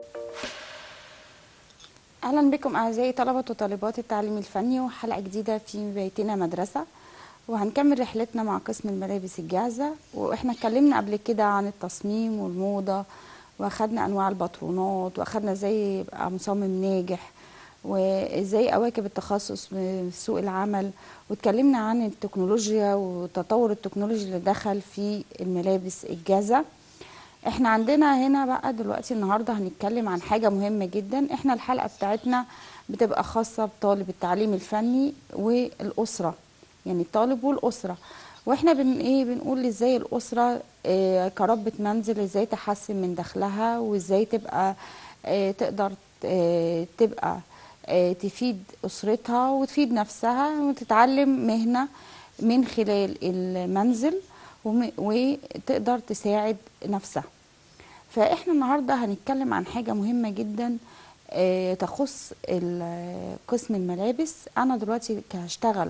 اهلا بكم اعزائي طلبه وطالبات التعليم الفني وحلقه جديده في بيتنا مدرسه وهنكمل رحلتنا مع قسم الملابس الجاهزه واحنا اتكلمنا قبل كده عن التصميم والموضه واخدنا انواع الباترونات واخدنا ازاي يبقى مصمم ناجح وازاي اواكب التخصص في سوق العمل واتكلمنا عن التكنولوجيا وتطور التكنولوجيا اللي دخل في الملابس الجاهزه احنا عندنا هنا بقى دلوقتي النهارده هنتكلم عن حاجه مهمه جدا احنا الحلقه بتاعتنا بتبقى خاصه بطالب التعليم الفني والاسره يعني الطالب والاسره واحنا بن ايه بنقول ازاي الاسره اه كربة منزل ازاي تحسن من دخلها وازاي تبقى اه تقدر اه تبقى اه تفيد اسرتها وتفيد نفسها وتتعلم مهنه من خلال المنزل وم- وتقدر تساعد نفسها فاحنا النهارده هنتكلم عن حاجه مهمه جدا آه، تخص ال- قسم الملابس انا دلوقتي هشتغل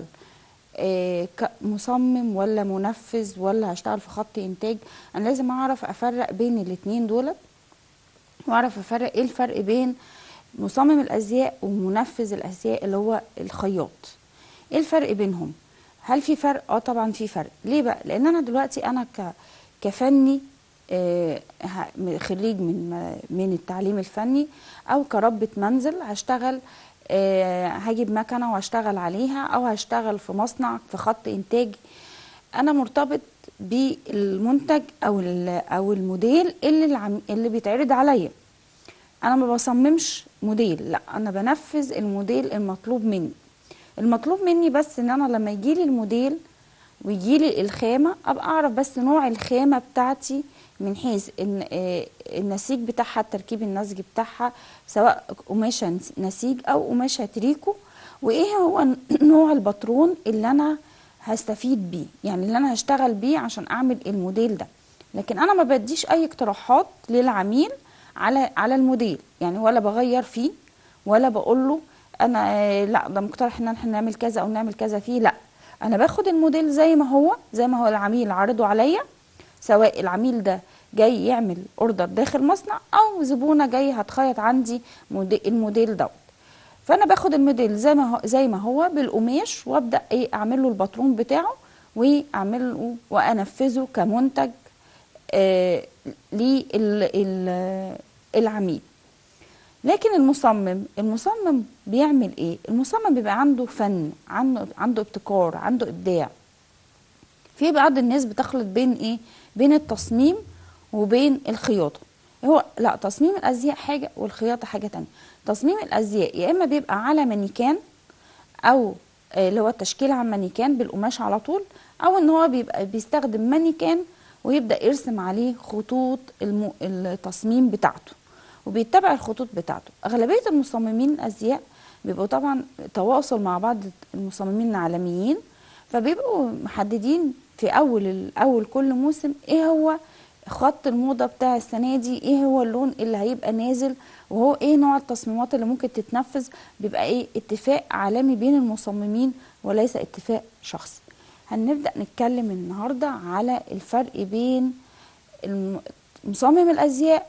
آه، كمصمم ولا منفذ ولا هشتغل في خط انتاج انا لازم اعرف افرق بين الاتنين دولت واعرف افرق ايه الفرق بين مصمم الازياء ومنفذ الازياء اللي هو الخياط ايه الفرق بينهم هل في فرق اه طبعا في فرق ليه بقى لان انا دلوقتي انا ك كفني آه، ه- خريج من من التعليم الفني او كربة منزل هشتغل آه، هجيب مكنه وهشتغل عليها او هشتغل في مصنع في خط انتاج انا مرتبط بالمنتج او ال- او الموديل اللي العم- اللي بيتعرض عليا انا ما بصممش موديل لا انا بنفذ الموديل المطلوب مني المطلوب مني بس ان انا لما يجيلي الموديل ويجيلي الخامة ابقى اعرف بس نوع الخامة بتاعتي من حيث ان آه، النسيج بتاعها التركيب النسجي بتاعها سواء قماشة نس- نسيج او قماشة تريكو وايه هو نوع الباترون اللي انا هستفيد بيه يعني اللي انا هشتغل بيه عشان اعمل الموديل ده لكن انا ما بديش اي اقتراحات للعميل على على الموديل يعني ولا بغير فيه ولا بقول له انا آه، لا ده مقترح ان احنا نعمل كذا او نعمل كذا فيه لا انا باخد الموديل زي ما هو زي ما هو العميل عرضه عليا سواء العميل ده جاي يعمل اوردر داخل مصنع او زبونه جاي هتخيط عندي موديل الموديل دوت فانا باخد الموديل زي ما هو زي ما هو بالقماش وابدا ايه اعمل له الباترون بتاعه واعمله وانفذه كمنتج آه للعميل لكن المصمم المصمم بيعمل ايه المصمم بيبقى عنده فن عنده عنده ابتكار عنده ابداع في بعض الناس بتخلط بين ايه بين التصميم وبين الخياطه هو لا تصميم الازياء حاجه والخياطه حاجه تانية تصميم الازياء يا اما بيبقى على مانيكان او آه، اللي هو التشكيل على مانيكان بالقماش على طول او ان هو بيبقى بيستخدم مانيكان ويبدا يرسم عليه خطوط الم... التصميم بتاعته وبيتبع الخطوط بتاعته اغلبيه المصممين الازياء بيبقوا طبعا تواصل مع بعض المصممين العالميين فبيبقوا محددين في اول اول كل موسم ايه هو خط الموضه بتاع السنه دي ايه هو اللون اللي هيبقى نازل وهو ايه نوع التصميمات اللي ممكن تتنفذ بيبقى ايه اتفاق عالمي بين المصممين وليس اتفاق شخصي هنبدا نتكلم النهارده على الفرق بين الم- مصمم الازياء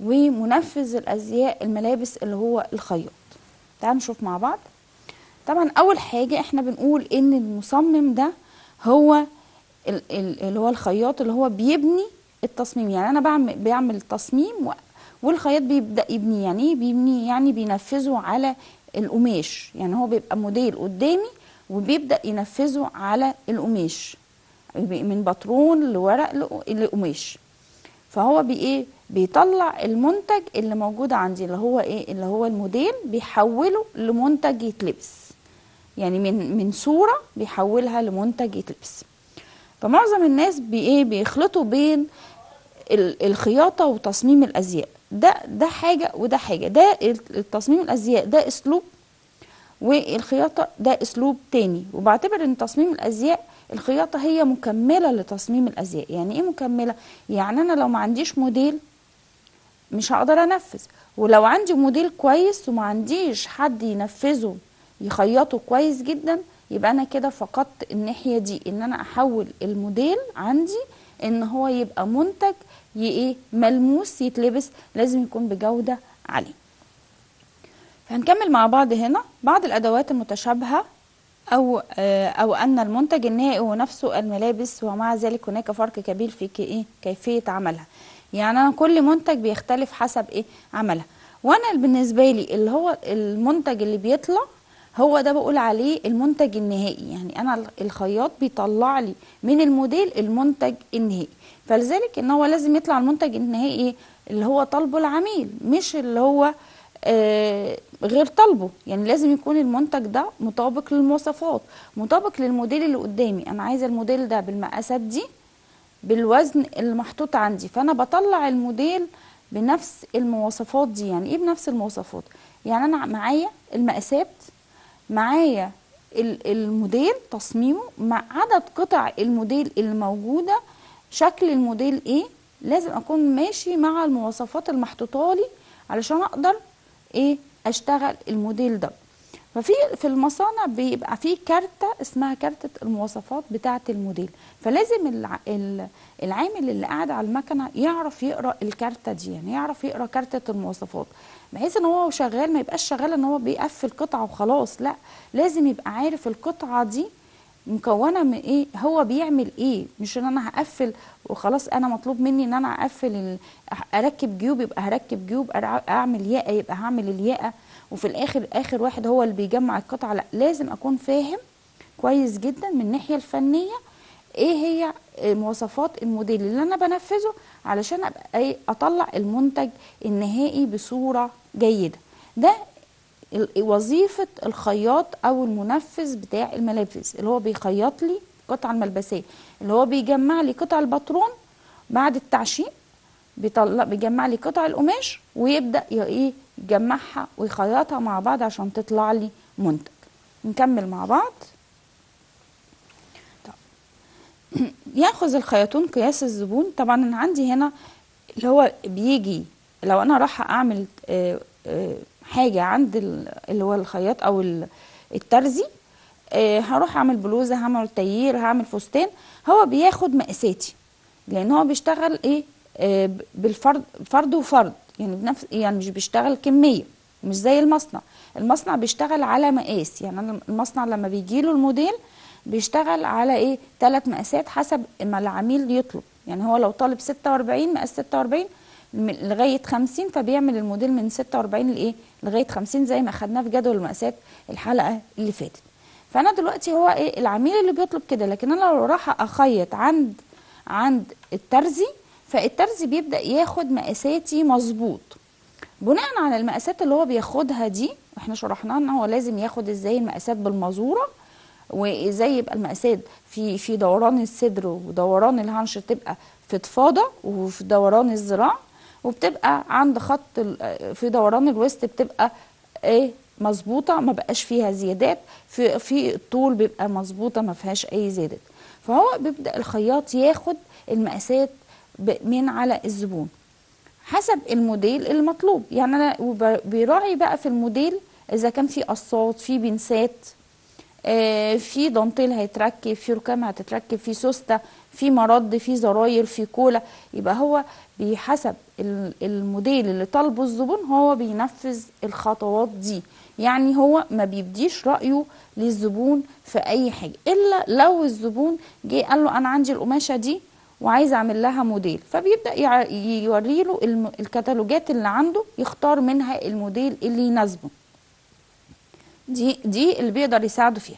ومنفذ الازياء الملابس اللي هو الخياط تعالوا نشوف مع بعض طبعا اول حاجه احنا بنقول ان المصمم ده هو ال- ال- اللي هو الخياط اللي هو بيبني التصميم يعني انا بعمل بيعمل التصميم و- والخياط بيبدا يبني يعني ايه بيبني يعني بينفذه على القماش يعني هو بيبقى موديل قدامي وبيبدا ينفذه على القماش من باترون لورق لق- لقماش فهو بي ايه بيطلع المنتج اللي موجود عندي اللي هو ايه اللي هو الموديل بيحوله لمنتج يتلبس يعني من من صوره بيحولها لمنتج يتلبس فمعظم الناس بي ايه بيخلطوا بين ال- الخياطه وتصميم الازياء ده ده حاجه وده حاجه ده التصميم الازياء ده اسلوب والخياطه ده اسلوب تاني وبعتبر ان تصميم الازياء الخياطه هي مكمله لتصميم الازياء يعني ايه مكمله يعني انا لو ما عنديش موديل مش هقدر انفذ ولو عندي موديل كويس وما عنديش حد ينفذه يخيطه كويس جدا يبقى انا كده فقدت الناحيه دي ان انا احول الموديل عندي ان هو يبقى منتج ي- ايه ملموس يتلبس لازم يكون بجوده عليه فهنكمل مع بعض هنا بعض الادوات المتشابهه او آه، او ان المنتج النهائي هو نفسه الملابس ومع ذلك هناك فرق كبير في ك- ايه كيفيه عملها يعني انا كل منتج بيختلف حسب ايه عملها وانا بالنسبه لي اللي هو المنتج اللي بيطلع هو ده بقول عليه المنتج النهائي يعني انا الخياط بيطلع لي من الموديل المنتج النهائي فلذلك ان هو لازم يطلع المنتج النهائي إيه؟ اللي هو طالبه العميل مش اللي هو آه، غير طالبه يعني لازم يكون المنتج ده مطابق للمواصفات مطابق للموديل اللي قدامي انا عايزه الموديل ده بالمقاسات دي بالوزن اللي محطوط عندي فانا بطلع الموديل بنفس المواصفات دي يعني ايه بنفس المواصفات يعني انا معايا المقاسات معايا ال- الموديل تصميمه مع عدد قطع الموديل اللي موجوده شكل الموديل ايه لازم اكون ماشي مع المواصفات المحطوطه لي علشان اقدر ايه اشتغل الموديل ده ففي في المصانع بيبقى في كارتة اسمها كارتة المواصفات بتاعة الموديل فلازم الع- ال- العامل اللي قاعد على المكنة يعرف يقرأ الكارتة دي يعني يعرف يقرأ كارتة المواصفات بحيث ان هو شغال ما يبقاش شغال ان هو بيقفل قطعة وخلاص لا لازم يبقى عارف القطعة دي مكونه من ايه هو بيعمل ايه مش ان انا هقفل وخلاص انا مطلوب مني ان انا اقفل ال... اركب جيوب يبقى هركب جيوب أرع- اعمل ياقه يبقى هعمل الياقه وفي الاخر اخر واحد هو اللي بيجمع القطعه لا لازم اكون فاهم كويس جدا من الناحيه الفنيه ايه هي مواصفات الموديل اللي انا بنفذه علشان ابقى ايه اطلع المنتج النهائي بصوره جيده ده ال- وظيفة الخياط أو المنفذ بتاع الملابس اللي هو بيخيط لي قطع الملبسية اللي هو بيجمع لي قطع الباترون بعد التعشيق بيطلع بيجمع لي قطع القماش ويبدأ ي- ايه يجمعها ويخيطها مع بعض عشان تطلع لي منتج نكمل مع بعض طب. ياخذ الخياطون قياس الزبون طبعا انا عندي هنا اللي هو بيجي لو انا رايحه اعمل آه، آه، حاجه عند ال- اللي هو الخياط او ال- الترزي آه، هروح اعمل بلوزه هعمل تيير هعمل فستان هو بياخد مقاساتي لان هو بيشتغل ايه آه، ب- بالفرد فرد وفرد يعني بنفس يعني مش بيشتغل كميه مش زي المصنع المصنع بيشتغل على مقاس يعني أنا المصنع لما بيجيله الموديل بيشتغل على ايه ثلاث مقاسات حسب ما العميل يطلب يعني هو لو طالب 46 مقاس 46 م- لغايه 50 فبيعمل الموديل من 46 لايه لغايه 50 زي ما خدناه في جدول المقاسات الحلقه اللي فاتت فانا دلوقتي هو ايه العميل اللي بيطلب كده لكن انا لو راح اخيط عند عند الترزي فالترزي بيبدا ياخد مقاساتي مظبوط بناء على المقاسات اللي هو بياخدها دي احنا شرحنا ان هو لازم ياخد ازاي المقاسات بالمزوره وازاي يبقى المقاسات في في دوران الصدر ودوران الهنش تبقى في ضفادة وفي دوران الذراع وبتبقى عند خط ال- في دوران الوسط بتبقى ايه مظبوطه ما بقاش فيها زيادات في في الطول بيبقى مظبوطه ما فيهاش اي زيادات فهو بيبدا الخياط ياخد المقاسات ب- من على الزبون حسب الموديل المطلوب يعني انا وب- بيراعي بقى في الموديل اذا كان في قصات في بنسات آه، في دانتيل هيتركب في ركام هتتركب في سوسته في مرد في زراير في كولا يبقى هو بحسب ال- الموديل اللي طالبه الزبون هو بينفذ الخطوات دي يعني هو ما بيبديش رأيه للزبون في أي حاجة إلا لو الزبون جه قال له أنا عندي القماشة دي وعايز أعمل لها موديل فبيبدأ يع- يوري له الم- الكتالوجات اللي عنده يختار منها الموديل اللي يناسبه دي دي اللي بيقدر يساعده فيها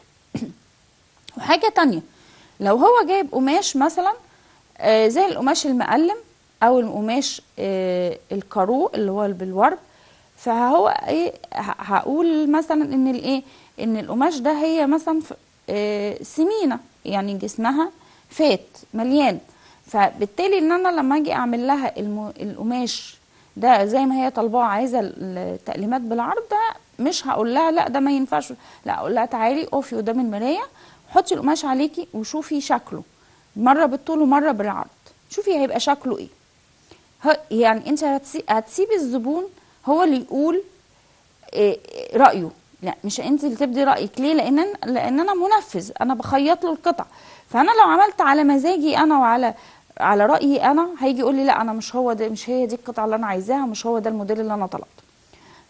وحاجة تانية لو هو جايب قماش مثلا آه، زي القماش المقلم او القماش آه، الكارو اللي هو بالورد فهو ايه ه- هقول مثلا ان الايه ان القماش ده هي مثلا ف- آه، سمينه يعني جسمها فات مليان فبالتالي ان انا لما اجي اعمل لها الم- القماش ده زي ما هي طالباه عايزه التقليمات بالعرض ده مش هقول لها لا ده ما ينفعش لا اقول لها تعالي اقفي قدام المرايه حطي القماش عليكي وشوفي شكله مره بالطول ومره بالعرض شوفي هيبقى شكله ايه ه- يعني انت هتسي- هتسيبي الزبون هو اللي يقول إيه رايه لا مش انت اللي تبدي رايك ليه لان أنا- لان انا منفذ انا بخيط له القطع فانا لو عملت على مزاجي انا وعلى على رايي انا هيجي يقول لي لا انا مش هو ده مش هي دي القطعه اللي انا عايزاها مش هو ده الموديل اللي انا طلبته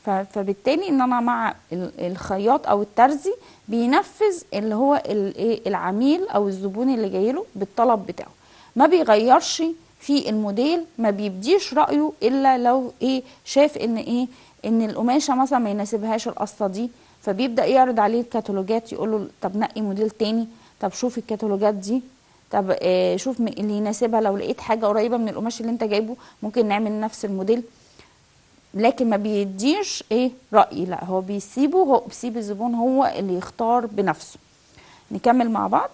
ف- فبالتالي ان انا مع ال- الخياط او الترزي بينفذ اللي هو ال- إيه العميل او الزبون اللي جاي له بالطلب بتاعه ما بيغيرش في الموديل ما بيبديش رايه الا لو ايه شاف ان ايه ان القماشه مثلا ما يناسبهاش القصه دي فبيبدا يعرض عليه الكتالوجات يقول له طب نقي موديل تاني طب شوف الكتالوجات دي طب آه شوف م- اللي يناسبها لو لقيت حاجه قريبه من القماش اللي انت جايبه ممكن نعمل نفس الموديل لكن ما بيديش ايه رأي لا هو بيسيبه هو بيسيب الزبون هو اللي يختار بنفسه نكمل مع بعض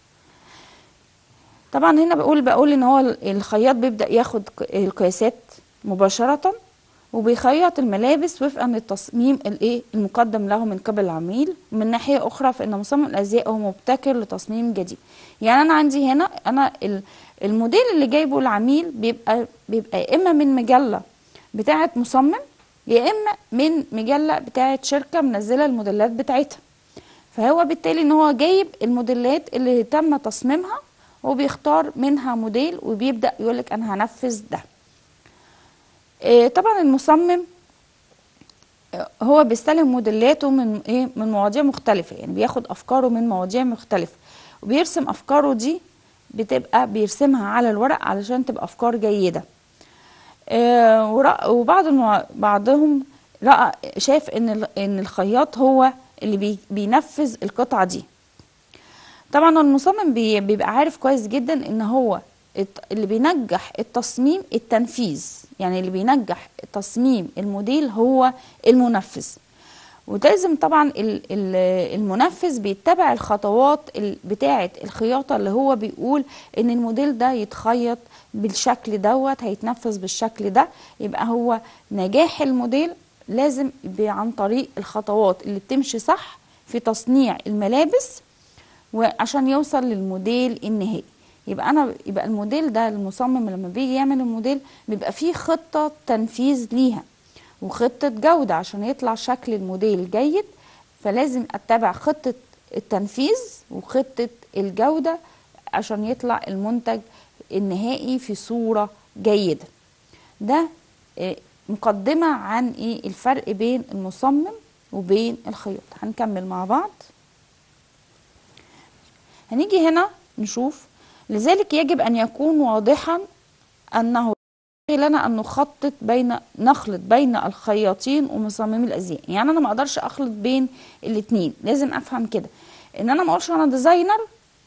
طبعا هنا بقول بقول ان هو الخياط بيبدأ ياخد ق- القياسات مباشرة وبيخيط الملابس وفقا للتصميم الايه المقدم له من قبل العميل ومن ناحية أخرى فإن مصمم الأزياء هو مبتكر لتصميم جديد يعني أنا عندي هنا أنا ال- الموديل اللي جايبه العميل بيبقى بيبقى يا إما من مجلة بتاعة مصمم يا إما من مجلة بتاعة شركة منزلة الموديلات بتاعتها فهو بالتالي ان هو جايب الموديلات اللي تم تصميمها وبيختار منها موديل وبيبدأ يقولك انا هنفذ ده آه، طبعا المصمم آه، هو بيستلم موديلاته من ايه من مواضيع مختلفة يعني بياخد افكاره من مواضيع مختلفة وبيرسم افكاره دي بتبقى بيرسمها على الورق علشان تبقى افكار جيدة آه، ورا- وبعض المع... بعضهم رأى شاف ان ال- ان الخياط هو اللي بي... بينفذ القطعة دي طبعا المصمم بي... بيبقى عارف كويس جدا ان هو الت- اللي بينجح التصميم التنفيذ يعني اللي بينجح تصميم الموديل هو المنفذ ولازم طبعا ال- ال- المنفذ بيتبع الخطوات ال- بتاعة الخياطة اللي هو بيقول ان الموديل ده يتخيط بالشكل دوت هيتنفذ بالشكل ده يبقى هو نجاح الموديل لازم يبقى عن طريق الخطوات اللي بتمشي صح في تصنيع الملابس وعشان يوصل للموديل النهائي يبقى انا يبقى الموديل ده المصمم لما بيجي يعمل الموديل بيبقى فيه خطة تنفيذ ليها وخطة جودة عشان يطلع شكل الموديل جيد فلازم اتبع خطة التنفيذ وخطة الجودة عشان يطلع المنتج النهائي في صورة جيدة ده آه، مقدمة عن ايه الفرق بين المصمم وبين الخياط هنكمل مع بعض هنيجي هنا نشوف لذلك يجب أن يكون واضحا أنه ينبغي لنا أن نخطط بين نخلط بين الخياطين ومصممي الأزياء يعني أنا ما أقدرش أخلط بين الاتنين لازم أفهم كده إن أنا ما أقولش أنا ديزاينر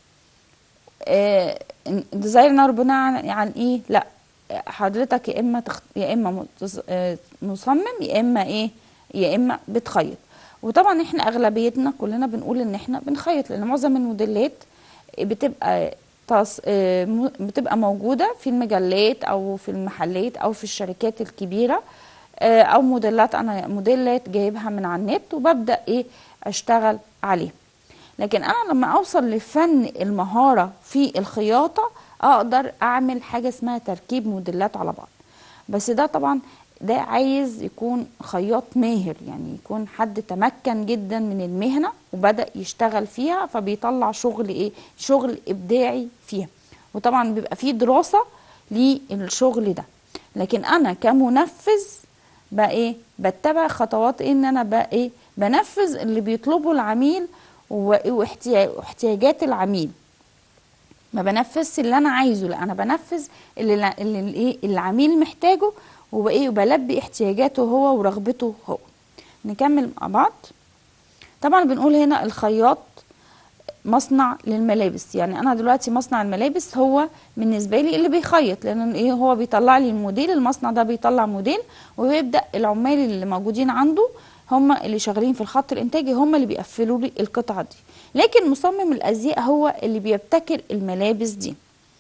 آه ديزاينر بناء عن, عن إيه لا حضرتك يا إما تخ... يا إما متز- آه، مصمم يا إما إيه يا إما بتخيط وطبعا إحنا أغلبيتنا كلنا بنقول إن إحنا بنخيط لأن معظم الموديلات بتبقى تص... آه، م- بتبقى موجودة في المجلات أو في المحلات أو في الشركات الكبيرة آه، أو موديلات أنا موديلات جايبها من على النت وببدأ إيه أشتغل عليها لكن أنا لما أوصل لفن المهارة في الخياطة أقدر أعمل حاجة اسمها تركيب موديلات على بعض بس ده طبعا ده عايز يكون خياط ماهر يعني يكون حد تمكن جدا من المهنة وبدأ يشتغل فيها فبيطلع شغل ايه شغل ابداعي فيها وطبعا بيبقى فيه دراسة للشغل ده لكن انا كمنفذ بقى ايه بتبع خطوات ان انا بقى ايه بنفذ اللي بيطلبه العميل و- واحتيا- واحتياجات العميل ما بنفذش اللي انا عايزه لا انا بنفذ اللي اللي اللي ايه العميل محتاجه وبايه وبلبي احتياجاته هو ورغبته هو نكمل مع بعض طبعا بنقول هنا الخياط مصنع للملابس يعني انا دلوقتي مصنع الملابس هو بالنسبه لي اللي بيخيط لان ايه هو بيطلع لي الموديل المصنع ده بيطلع موديل ويبدا العمال اللي موجودين عنده هم اللي شغالين في الخط الانتاجي هم اللي بيقفلوا لي القطعه دي لكن مصمم الازياء هو اللي بيبتكر الملابس دي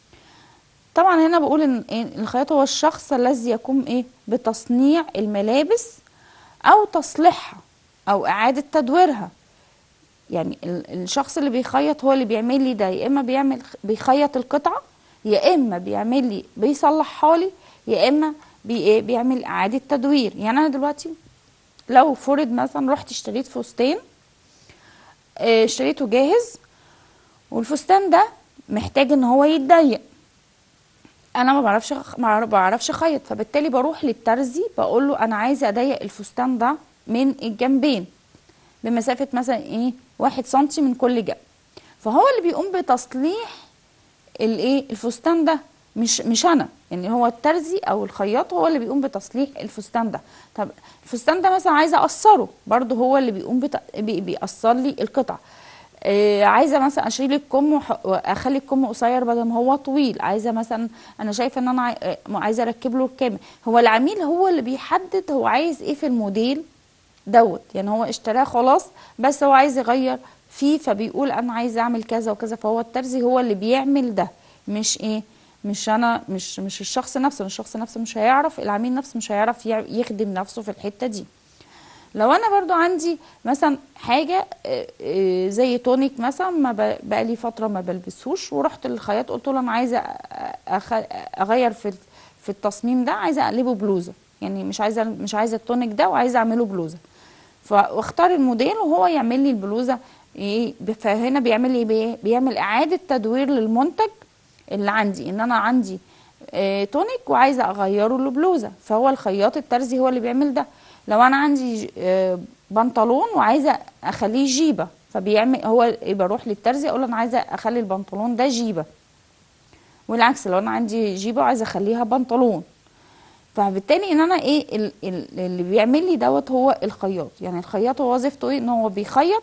طبعا هنا بقول ان إيه الخياط هو الشخص الذي يقوم ايه بتصنيع الملابس او تصليحها او اعاده تدويرها يعني ال- الشخص اللي بيخيط هو اللي بيعمل لي ده يا اما بيعمل بيخيط القطعه يا اما بيعمل لي بيصلحها لي يا اما بي ايه بيعمل اعاده تدوير يعني انا دلوقتي لو فرض مثلا رحت اشتريت فستان آه، اشتريته جاهز والفستان ده محتاج ان هو يتضيق انا ما بعرفش ما بعرفش اخيط فبالتالي بروح للترزي بقول له انا عايزه اضيق الفستان ده من الجنبين بمسافة مثلا ايه واحد سنتي من كل جنب فهو اللي بيقوم بتصليح الايه الفستان ده مش مش انا يعني هو الترزي او الخياط هو اللي بيقوم بتصليح الفستان ده طب الفستان ده مثلا عايزه اقصره برضه هو اللي بيقوم بت... بي... بيقصر لي القطع آه عايزه مثلا اشيل الكم وح- واخلي الكم قصير بدل ما هو طويل عايزه مثلا انا شايفه ان انا عاي- آه، عايزه اركب له الكامل هو العميل هو اللي بيحدد هو عايز ايه في الموديل دوت يعني هو اشتراه خلاص بس هو عايز يغير فيه فبيقول انا عايز اعمل كذا وكذا فهو الترزي هو اللي بيعمل ده مش ايه مش انا مش مش الشخص نفسه الشخص نفسه مش هيعرف العميل نفسه مش هيعرف يع- يخدم نفسه في الحتة دي لو انا برضو عندي مثلا حاجة آه، آه، زي تونيك مثلا ما ب- بقالي فترة ما بلبسهوش ورحت للخياط قلت له انا عايزة أخ- اغير في في التصميم ده عايزة اقلبه بلوزة يعني مش عايزة مش عايزة التونيك ده وعايزة اعمله بلوزة فاختار الموديل وهو يعمل لي البلوزة ايه فهنا بيعمل لي بيه بيعمل اعادة تدوير للمنتج اللي عندي ان انا عندي آه، تونيك وعايزه اغيره لبلوزه فهو الخياط الترزي هو اللي بيعمل ده لو انا عندي ج- آه، بنطلون وعايزه اخليه جيبه فبيعمل هو بروح للترزي اقول له انا عايزه اخلي البنطلون ده جيبه والعكس لو انا عندي جيبه وعايزه اخليها بنطلون فبالتالي ان انا ايه ال- ال- اللي بيعمل لي دوت هو الخياط يعني الخياط هو وظيفته ايه ان هو بيخيط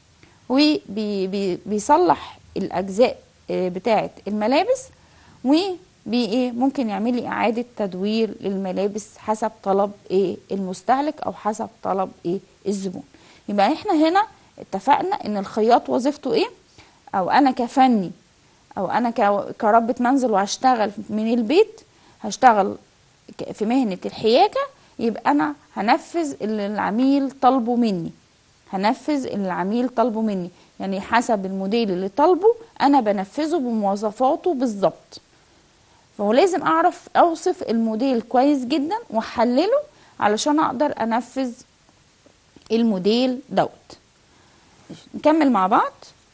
وبيصلح الاجزاء آه، بتاعه الملابس وبي ايه ممكن يعمل لي اعاده تدوير للملابس حسب طلب ايه المستهلك او حسب طلب ايه الزبون يبقى احنا هنا اتفقنا ان الخياط وظيفته ايه او انا كفني او انا ك- كربة منزل وهشتغل من البيت هشتغل ك- في مهنة الحياكة يبقى انا هنفذ اللي العميل طالبه مني هنفذ اللي العميل طالبه مني يعني حسب الموديل اللي طالبه انا بنفذه بمواصفاته بالظبط فهو لازم اعرف اوصف الموديل كويس جدا واحلله علشان اقدر انفذ الموديل دوت نكمل مع بعض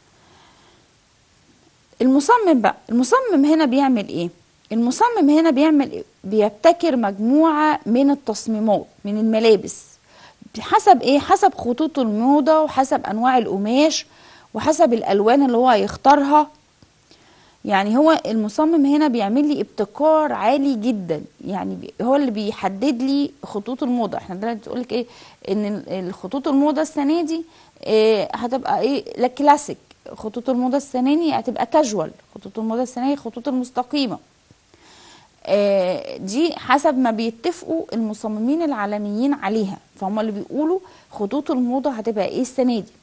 المصمم بقى المصمم هنا بيعمل ايه المصمم هنا بيعمل إيه؟ بيبتكر مجموعة من التصميمات من الملابس حسب ايه حسب خطوط الموضة وحسب انواع القماش وحسب الالوان اللي هو هيختارها يعني هو المصمم هنا بيعمل لي ابتكار عالي جدا يعني بي- هو اللي بيحدد لي خطوط الموضه احنا دلوقتي بتقول لك ايه ان ال- الخطوط الموضه السنه دي إيه هتبقى ايه لا كلاسيك خطوط الموضه السنه دي هتبقى كاجوال خطوط الموضه السنه دي خطوط المستقيمه آه، دي حسب ما بيتفقوا المصممين العالميين عليها فهم اللي بيقولوا خطوط الموضه هتبقى ايه السنه دي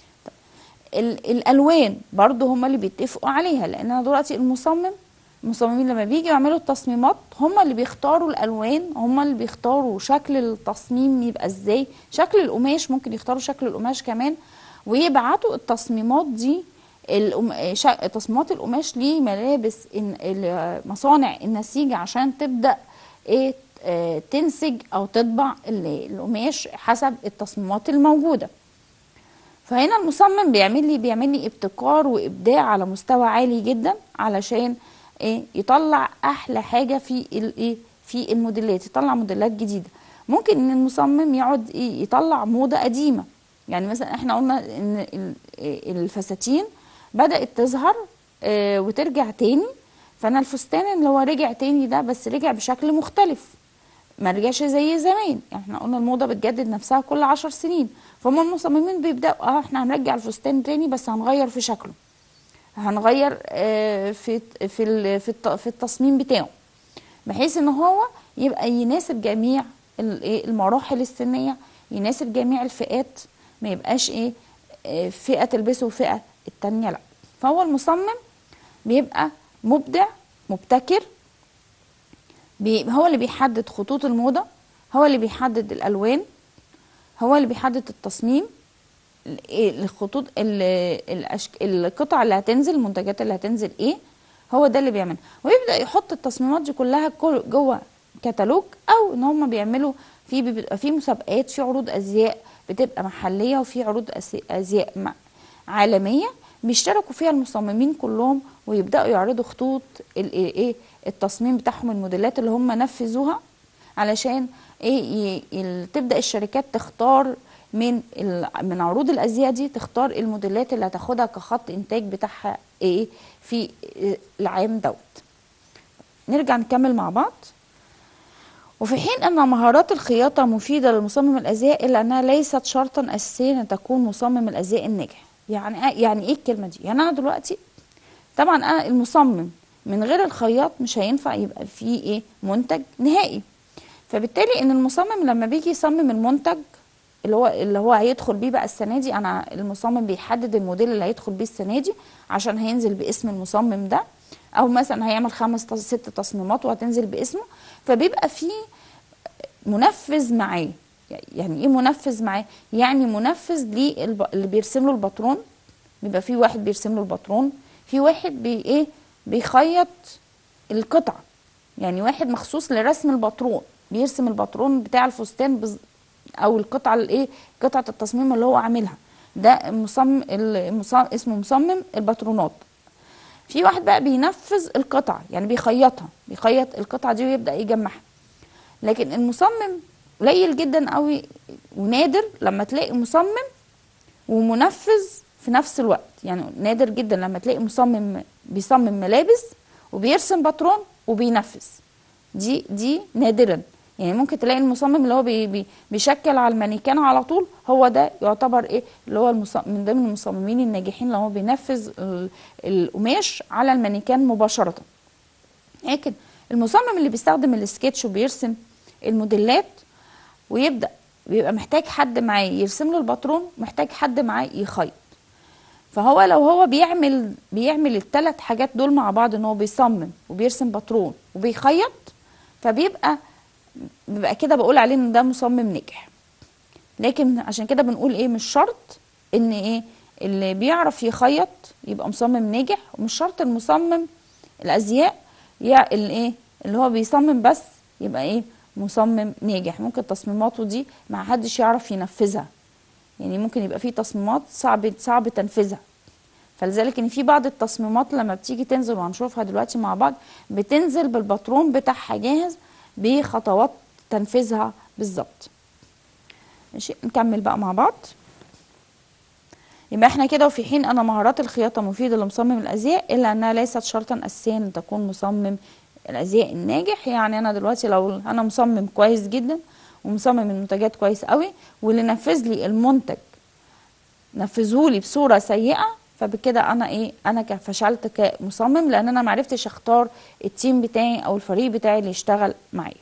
ال- الالوان برضو هم اللي بيتفقوا عليها لان انا دلوقتي المصمم المصممين لما بيجي يعملوا التصميمات هم اللي بيختاروا الالوان هم اللي بيختاروا شكل التصميم يبقى ازاي شكل القماش ممكن يختاروا شكل القماش كمان ويبعتوا التصميمات دي القم- شا- تصميمات القماش لملابس الن- ال- مصانع النسيج عشان تبدا ايه آه، تنسج او تطبع ال- القماش حسب التصميمات الموجوده فهنا المصمم بيعمل لي بيعمل لي ابتكار وابداع على مستوى عالي جدا علشان ايه يطلع احلى حاجه في الايه في الموديلات يطلع موديلات جديده ممكن ان المصمم يقعد إيه يطلع موضه قديمه يعني مثلا احنا قلنا ان ال- إيه الفساتين بدات تظهر آه، وترجع تاني فانا الفستان اللي هو رجع تاني ده بس رجع بشكل مختلف ما رجعش زي زمان احنا قلنا الموضه بتجدد نفسها كل عشر سنين فهم المصممين بيبداوا اه احنا هنرجع الفستان تاني بس هنغير في شكله هنغير آه، في في ال- في الت- في التصميم بتاعه بحيث ان هو يبقى يناسب جميع ال- إيه المراحل السنيه يناسب جميع الفئات ما يبقاش ايه آه، فئه تلبسه وفئه التانيه لا فهو المصمم بيبقى مبدع مبتكر بي هو اللي بيحدد خطوط الموضة هو اللي بيحدد الألوان هو اللي بيحدد التصميم ال- إيه الخطوط ال- الأشك... القطع اللي هتنزل المنتجات اللي هتنزل ايه هو ده اللي بيعملها ويبدأ يحط التصميمات دي كلها كل- جوه كتالوج او ان هم بيعملوا في بيبقى في مسابقات في عروض ازياء بتبقى محليه وفي عروض أس- ازياء م- عالميه بيشتركوا فيها المصممين كلهم ويبداوا يعرضوا خطوط ال- ايه التصميم بتاعهم الموديلات اللي هم نفذوها علشان ايه ي- ال- تبدا الشركات تختار من ال- من عروض الازياء دي تختار الموديلات اللي هتاخدها كخط انتاج بتاعها ايه في إيه العام دوت نرجع نكمل مع بعض وفي حين أن مهارات الخياطة مفيدة لمصمم الأزياء إلا أنها ليست شرطا أساسيا أن تكون مصمم الأزياء الناجح يعني يعني إيه الكلمة دي؟ يعني أنا دلوقتي طبعا أنا المصمم من غير الخياط مش هينفع يبقى فيه إيه منتج نهائي فبالتالي ان المصمم لما بيجي يصمم المنتج اللي هو اللي هو هيدخل بيه بقى السنه دي انا المصمم بيحدد الموديل اللي هيدخل بيه السنه دي عشان هينزل باسم المصمم ده او مثلا هيعمل خمس تص- ست تصميمات وهتنزل باسمه فبيبقى فيه منفذ معاه يعني ايه منفذ معاه يعني منفذ ليه الب- اللي بيرسم له الباترون بيبقى في واحد بيرسم له الباترون في واحد بي ايه بيخيط القطع يعني واحد مخصوص لرسم الباترون بيرسم الباترون بتاع الفستان بز... او القطعه الايه قطعه التصميم اللي هو عاملها ده مصمم المصمم اسمه مصمم الباترونات في واحد بقى بينفذ القطع يعني بيخيطها بيخيط القطعه دي ويبدا يجمعها لكن المصمم قليل جدا قوي ونادر لما تلاقي مصمم ومنفذ في نفس الوقت يعني نادر جدا لما تلاقي مصمم بيصمم ملابس وبيرسم باترون وبينفذ دي دي نادرا يعني ممكن تلاقي المصمم اللي هو بي بي بيشكل على المانيكان على طول هو ده يعتبر ايه اللي هو المصمم من ضمن المصممين الناجحين اللي هو بينفذ ال- القماش على المانيكان مباشره لكن المصمم اللي بيستخدم السكتش وبيرسم الموديلات ويبدا بيبقى محتاج حد معاه يرسم له الباترون محتاج حد معاه يخيط فهو لو هو بيعمل بيعمل الثلاث حاجات دول مع بعض ان هو بيصمم وبيرسم باترون وبيخيط فبيبقى بيبقى كده بقول عليه ان ده مصمم ناجح لكن عشان كده بنقول ايه مش شرط ان ايه اللي بيعرف يخيط يبقى مصمم ناجح ومش شرط المصمم الازياء يا الايه اللي هو بيصمم بس يبقى ايه مصمم ناجح ممكن تصميماته دي ما حدش يعرف ينفذها يعني ممكن يبقى في تصميمات صعب صعب تنفيذها فلذلك ان في بعض التصميمات لما بتيجي تنزل وهنشوفها دلوقتي مع بعض بتنزل بالباترون بتاعها جاهز بخطوات تنفيذها بالظبط ماشي نكمل بقى مع بعض يبقى احنا كده وفي حين ان مهارات الخياطه مفيده لمصمم الازياء الا انها ليست شرطا اساسيا ان تكون مصمم الازياء الناجح يعني انا دلوقتي لو انا مصمم كويس جدا ومصمم المنتجات كويس قوي واللي نفذ لي المنتج نفذه لي بصوره سيئه فبكده انا ايه انا ك- فشلت كمصمم لان انا معرفتش اختار التيم بتاعي او الفريق بتاعي اللي يشتغل معايا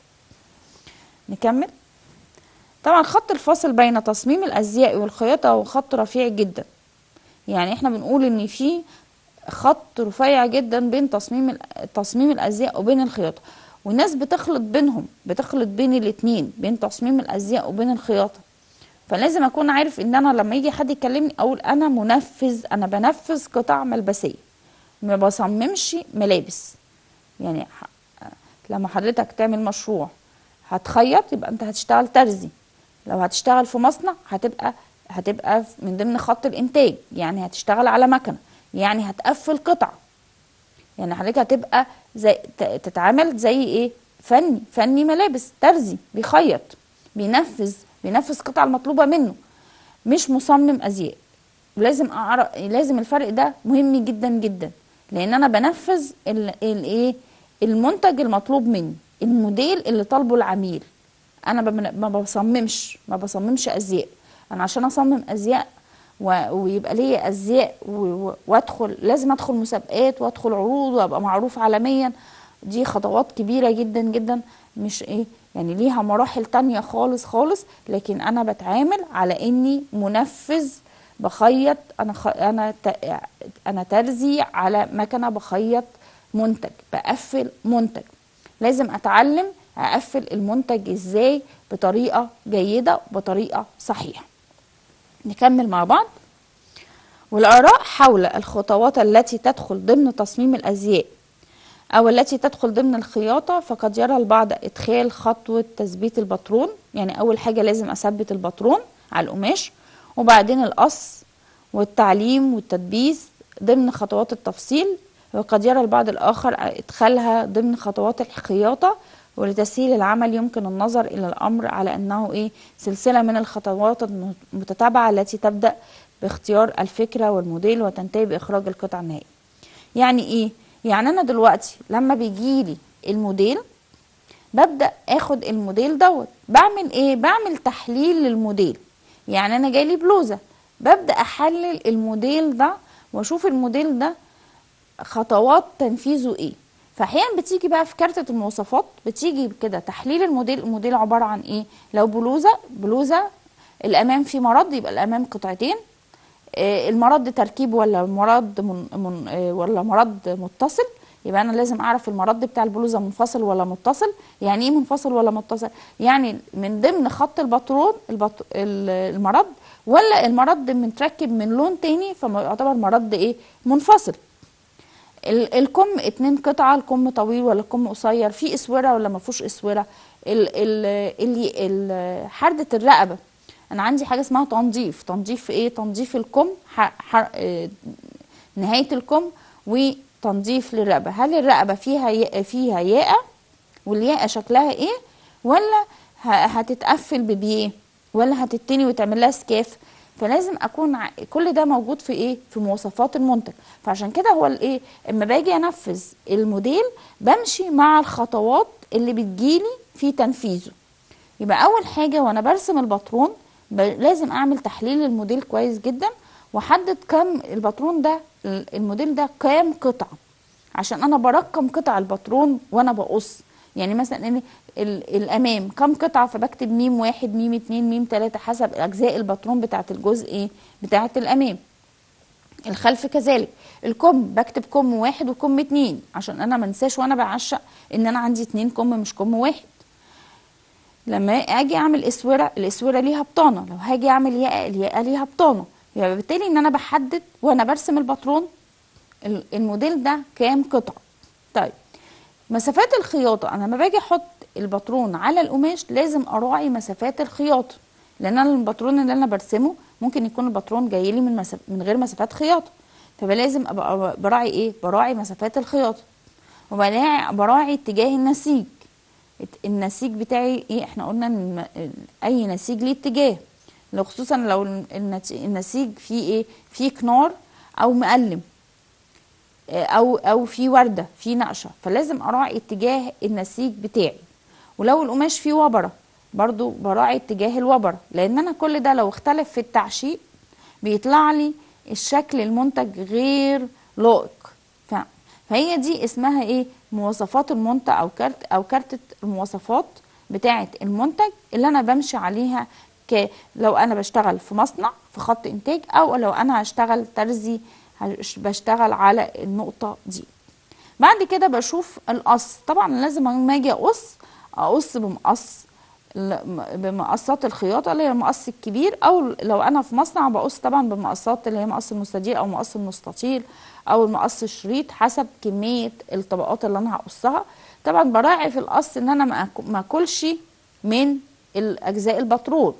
نكمل طبعا خط الفاصل بين تصميم الازياء والخياطه هو خط رفيع جدا يعني احنا بنقول ان في خط رفيع جدا بين تصميم ال- تصميم الازياء وبين الخياطه والناس بتخلط بينهم بتخلط بين الاتنين بين تصميم الازياء وبين الخياطه فلازم اكون عارف ان انا لما يجي حد يكلمني اقول انا منفذ انا بنفذ قطع ملبسيه ما بصممش ملابس يعني ح- لما حضرتك تعمل مشروع هتخيط يبقى انت هتشتغل ترزي لو هتشتغل في مصنع هتبقى هتبقى من ضمن خط الانتاج يعني هتشتغل على مكنه يعني هتقفل قطع يعني حضرتك هتبقى زي ت- تتعامل زي ايه فني فني ملابس ترزي بيخيط بينفذ بينفذ قطع المطلوبه منه مش مصمم ازياء لازم اعرف لازم الفرق ده مهم جدا جدا لان انا بنفذ الايه المنتج المطلوب مني الموديل اللي طالبه العميل انا بم- ما بصممش ما بصممش ازياء انا عشان اصمم ازياء و- ويبقى ليا ازياء و- و- وادخل لازم ادخل مسابقات وادخل عروض وابقى معروف عالميا دي خطوات كبيره جدا جدا مش ايه يعني ليها مراحل تانية خالص خالص لكن انا بتعامل على اني منفذ بخيط انا خ... انا ت... انا ترزي على مكنه بخيط منتج بقفل منتج لازم اتعلم اقفل المنتج ازاي بطريقه جيده وبطريقه صحيحه نكمل مع بعض والآراء حول الخطوات التي تدخل ضمن تصميم الأزياء أو التي تدخل ضمن الخياطة فقد يرى البعض إدخال خطوة تثبيت الباترون يعني أول حاجة لازم أثبت الباترون على القماش وبعدين القص والتعليم والتدبيس ضمن خطوات التفصيل وقد يرى البعض الآخر إدخالها ضمن خطوات الخياطة ولتسهيل العمل يمكن النظر إلى الأمر على أنه إيه سلسلة من الخطوات المتتابعة التي تبدأ باختيار الفكرة والموديل وتنتهي بإخراج القطع النهائية يعني إيه؟ يعني أنا دلوقتي لما بيجيلي الموديل ببدأ اخد الموديل دوت بعمل ايه بعمل تحليل للموديل يعني انا جايلي بلوزة ببدأ احلل الموديل ده واشوف الموديل ده خطوات تنفيذه ايه فاحيانا بتيجي بقى في كارتة المواصفات بتيجي كده تحليل الموديل الموديل عبارة عن ايه لو بلوزة بلوزة الامام فيه مرض يبقى الامام قطعتين آه، المرض تركيب ولا مرض من من آه، ولا مرض متصل يبقى انا لازم اعرف المرض بتاع البلوزه منفصل ولا متصل يعني ايه منفصل ولا متصل يعني من ضمن خط الباترون البط... ال- المرض ولا المرض متركب من لون تاني فيعتبر مرض ايه منفصل ال- الكم اتنين قطعة الكم طويل ولا الكم قصير في اسورة ولا ما فيهوش اسورة ال ال ال ال حردة الرقبة انا عندي حاجة اسمها تنظيف تنظيف ايه تنظيف الكم ح ح اه نهاية الكم وتنظيف للرقبة هل الرقبة فيها ي- فيها ياقة والياقة شكلها ايه ولا ه- هتتقفل ببيه ولا هتتني وتعمل لها سكاف فلازم اكون ع- كل ده موجود في ايه في مواصفات المنتج فعشان كده هو الايه اما باجي انفذ الموديل بمشي مع الخطوات اللي بتجيلي في تنفيذه يبقى اول حاجه وانا برسم الباترون ب- لازم اعمل تحليل الموديل كويس جدا واحدد كم الباترون ده ال- الموديل ده كام قطعه عشان انا برقم قطع الباترون وانا بقص يعني مثلا إن ال- الامام كم قطعه فبكتب ميم واحد ميم اتنين ميم تلاته حسب اجزاء الباترون بتاعت الجزء ايه بتاعت الامام الخلف كذلك الكم بكتب كم واحد وكم اتنين عشان انا منساش وانا بعشق ان انا عندي اتنين كم مش كم واحد لما اجي اعمل اسوره الاسوره ليها بطانه لو هاجي اعمل ياقه الياقه ليها بطانه يبقى بالتالي ان انا بحدد وانا برسم الباترون ال- الموديل ده كام قطعه طيب مسافات الخياطه انا لما باجي احط الباترون على القماش لازم اراعي مسافات الخياطه لان انا الباترون اللي انا برسمه ممكن يكون الباترون جاي لي من مسف... من غير مسافات خياطه فبقى لازم ابقى براعي ايه براعي مسافات الخياطه وبراعي براعي اتجاه النسيج الت- النسيج بتاعي ايه احنا قلنا ان الم- اي نسيج ليه اتجاه لو خصوصا لو النت- النسيج فيه ايه فيه كنار او مقلم او او في ورده في نقشه فلازم اراعي اتجاه النسيج بتاعي ولو القماش فيه وبره برضو براعي اتجاه الوبره لان انا كل ده لو اختلف في التعشيق بيطلع لي الشكل المنتج غير لائق ف- فهي دي اسمها ايه مواصفات المنتج او كارت او كارتة المواصفات بتاعه المنتج اللي انا بمشي عليها ك لو انا بشتغل في مصنع في خط انتاج او لو انا هشتغل ترزي هش- بشتغل على النقطة دي بعد كده بشوف القص طبعا لازم لما اجي اقص اقص بمقص ال- بمقصات الخياطه اللي هي المقص الكبير او لو انا في مصنع بقص طبعا بمقصات اللي هي مقص المستدير او مقص المستطيل او المقص الشريط حسب كميه الطبقات اللي انا هقصها طبعا براعي في القص ان انا ما أك- ما اكلش من الاجزاء البترول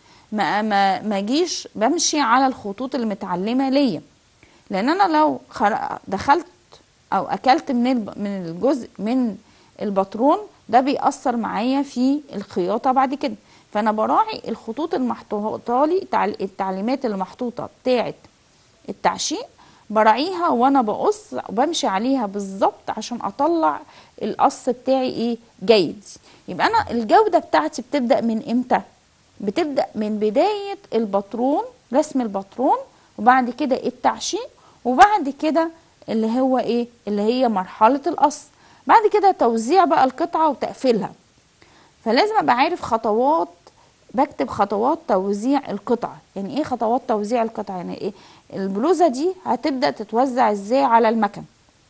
ما ما ما اجيش بمشي على الخطوط المتعلمه ليا لان انا لو خر- دخلت او اكلت من الب- من الجزء من الباترون ده بيأثر معايا في الخياطه بعد كده فانا براعي الخطوط المحطوطه لي تعل- التعليمات اللي محطوطه بتاعه التعشيق براعيها وانا بقص وبمشي عليها بالظبط عشان اطلع القص بتاعي ايه جيد يبقى انا الجوده بتاعتي بتبدا من امتى بتبدا من بدايه الباترون رسم الباترون وبعد كده التعشيق وبعد كده اللي هو ايه اللي هي مرحله القص بعد كده توزيع بقى القطعه وتقفيلها فلازم ابقى عارف خطوات بكتب خطوات توزيع القطعة يعني ايه خطوات توزيع القطعة يعني ايه البلوزة دي هتبدأ تتوزع ازاي على المكن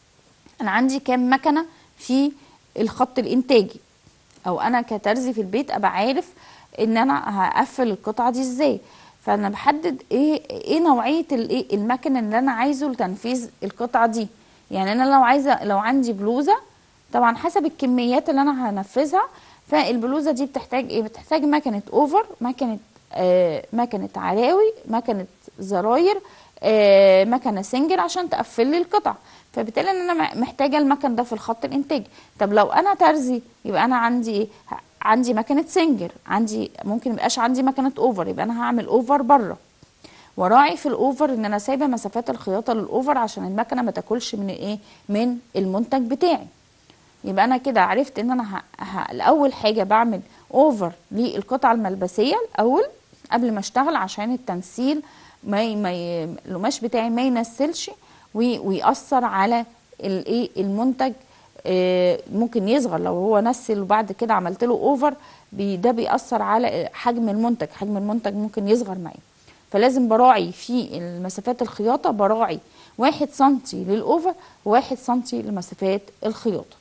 انا عندي كام مكنة في الخط الانتاجي او انا كترزي في البيت ابقى عارف ان انا هقفل القطعة دي ازاي فانا بحدد ايه ايه نوعية الايه المكن اللي انا عايزه لتنفيذ القطعة دي يعني انا لو عايزة لو عندي بلوزة طبعا حسب الكميات اللي انا هنفذها فالبلوزه دي بتحتاج ايه بتحتاج مكنه اوفر مكنه آه، مكنه عراوي مكنه زراير آه، مكنه سنجر عشان تقفل لي القطع فبالتالي ان انا محتاجه المكن ده في الخط الانتاجي طب لو انا ترزي يبقى انا عندي ايه عندي مكنه سنجر عندي ممكن ميبقاش عندي مكنه اوفر يبقى انا هعمل اوفر بره وراعي في الاوفر ان انا سايبه مسافات الخياطه للاوفر عشان المكنه ما تاكلش من ايه من المنتج بتاعي يبقى انا كده عرفت ان انا ه... ه... الاول حاجه بعمل اوفر للقطعه الملبسيه الاول قبل ما اشتغل عشان التنسيل ما ي... ما ي... القماش بتاعي ما ينسلش وي... ويأثر على الايه المنتج آه، ممكن يصغر لو هو نسل وبعد كده عملت له اوفر بي ده بيأثر على حجم المنتج حجم المنتج ممكن يصغر معي فلازم براعي في المسافات الخياطة براعي واحد سنتي للأوفر وواحد سنتي لمسافات الخياطة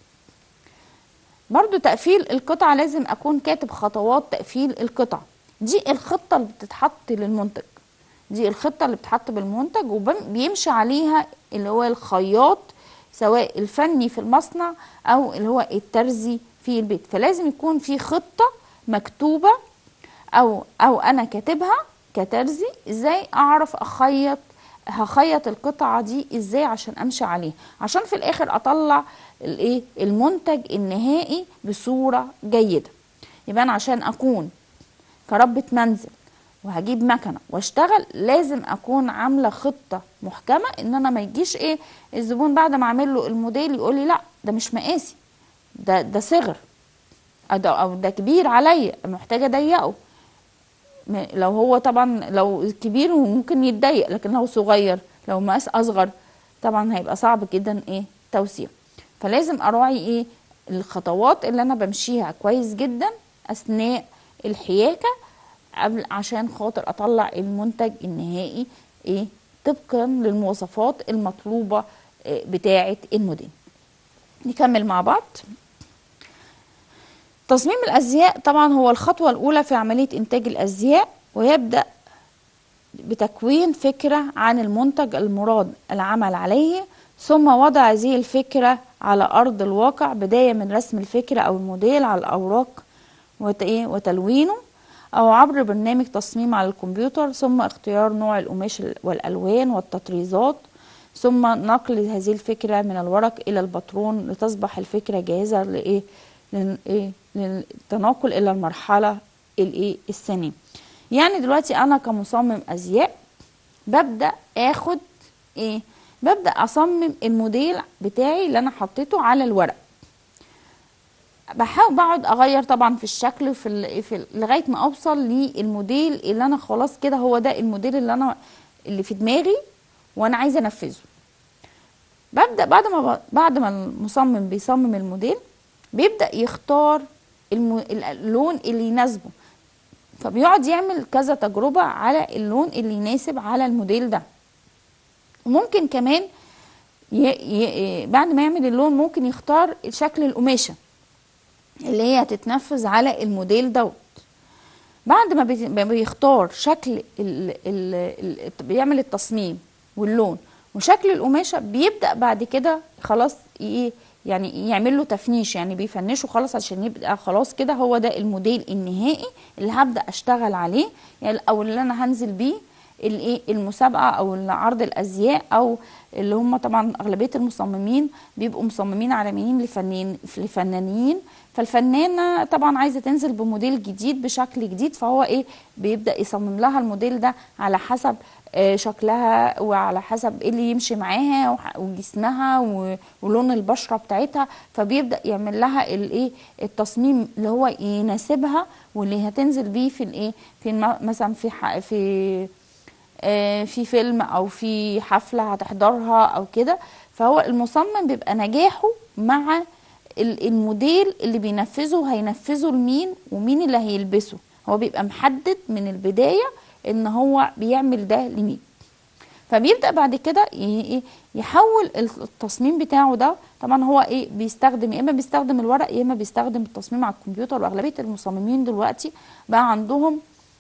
برضو تقفيل القطعة لازم أكون كاتب خطوات تقفيل القطعة دي الخطة اللي بتتحط للمنتج دي الخطة اللي بتتحط بالمنتج وبيمشي عليها اللي هو الخياط سواء الفني في المصنع أو اللي هو الترزي في البيت فلازم يكون في خطة مكتوبة أو أو أنا كاتبها كترزي ازاي اعرف اخيط هخيط القطعه دي ازاي عشان امشي عليها عشان في الاخر اطلع الايه المنتج النهائي بصوره جيده يبقى انا عشان اكون كربة منزل وهجيب مكنه واشتغل لازم اكون عامله خطه محكمه ان انا ما يجيش ايه الزبون بعد ما اعمل له الموديل يقول لي لا ده مش مقاسي ده ده صغر او ده, أو ده كبير عليا محتاجه اضيقه لو هو طبعا لو كبير ممكن يتضايق لكن لو صغير لو مقاس اصغر طبعا هيبقى صعب جدا ايه توسيع فلازم اراعي ايه الخطوات اللي انا بمشيها كويس جدا اثناء الحياكه قبل عشان خاطر اطلع المنتج النهائي ايه طبقا للمواصفات المطلوبه إيه بتاعه الموديل نكمل مع بعض تصميم الأزياء طبعا هو الخطوة الأولى في عملية إنتاج الأزياء ويبدأ بتكوين فكرة عن المنتج المراد العمل عليه ثم وضع هذه الفكرة على أرض الواقع بداية من رسم الفكرة أو الموديل على الأوراق وتلوينه أو عبر برنامج تصميم على الكمبيوتر ثم اختيار نوع القماش والألوان والتطريزات ثم نقل هذه الفكرة من الورق إلى الباترون لتصبح الفكرة جاهزة لإيه لإيه للتناقل الى المرحله الايه الثانيه يعني دلوقتي انا كمصمم ازياء ببدا اخد ايه ببدا اصمم الموديل بتاعي اللي انا حطيته على الورق بحاول بقعد اغير طبعا في الشكل في, ال... في ال... لغايه ما اوصل للموديل اللي انا خلاص كده هو ده الموديل اللي انا اللي في دماغي وانا عايزه انفذه ببدا بعد ما ب... بعد ما المصمم بيصمم الموديل بيبدا يختار الم... اللون اللي يناسبه فبيقعد يعمل كذا تجربة على اللون اللي يناسب على الموديل ده وممكن كمان ي... ي... بعد ما يعمل اللون ممكن يختار شكل القماشة اللي هي هتتنفذ على الموديل دوت بعد ما بي... بيختار شكل ال... ال... ال... بيعمل التصميم واللون وشكل القماشة بيبدأ بعد كده خلاص ايه يعني يعمل له تفنيش يعني بيفنشه خلاص عشان يبقى خلاص كده هو ده الموديل النهائي اللي هبدا اشتغل عليه يعني او اللي انا هنزل بيه الايه المسابقه او عرض الازياء او اللي هم طبعا اغلبيه المصممين بيبقوا مصممين عالميين لفنانين لفنانين فالفنانه طبعا عايزه تنزل بموديل جديد بشكل جديد فهو ايه بيبدا يصمم لها الموديل ده على حسب شكلها وعلى حسب ايه اللي يمشي معاها وجسمها ولون البشره بتاعتها فبيبدا يعمل لها الايه التصميم اللي هو يناسبها واللي هتنزل بيه في الايه في مثلا في في في فيلم او في حفله هتحضرها او كده فهو المصمم بيبقى نجاحه مع الموديل اللي بينفذه هينفذه لمين ومين اللي هيلبسه هو بيبقى محدد من البدايه ان هو بيعمل ده لمين فبيبدا بعد كده يحول التصميم بتاعه ده طبعا هو ايه بيستخدم يا اما بيستخدم الورق يا اما بيستخدم التصميم على الكمبيوتر واغلبيه المصممين دلوقتي بقى عندهم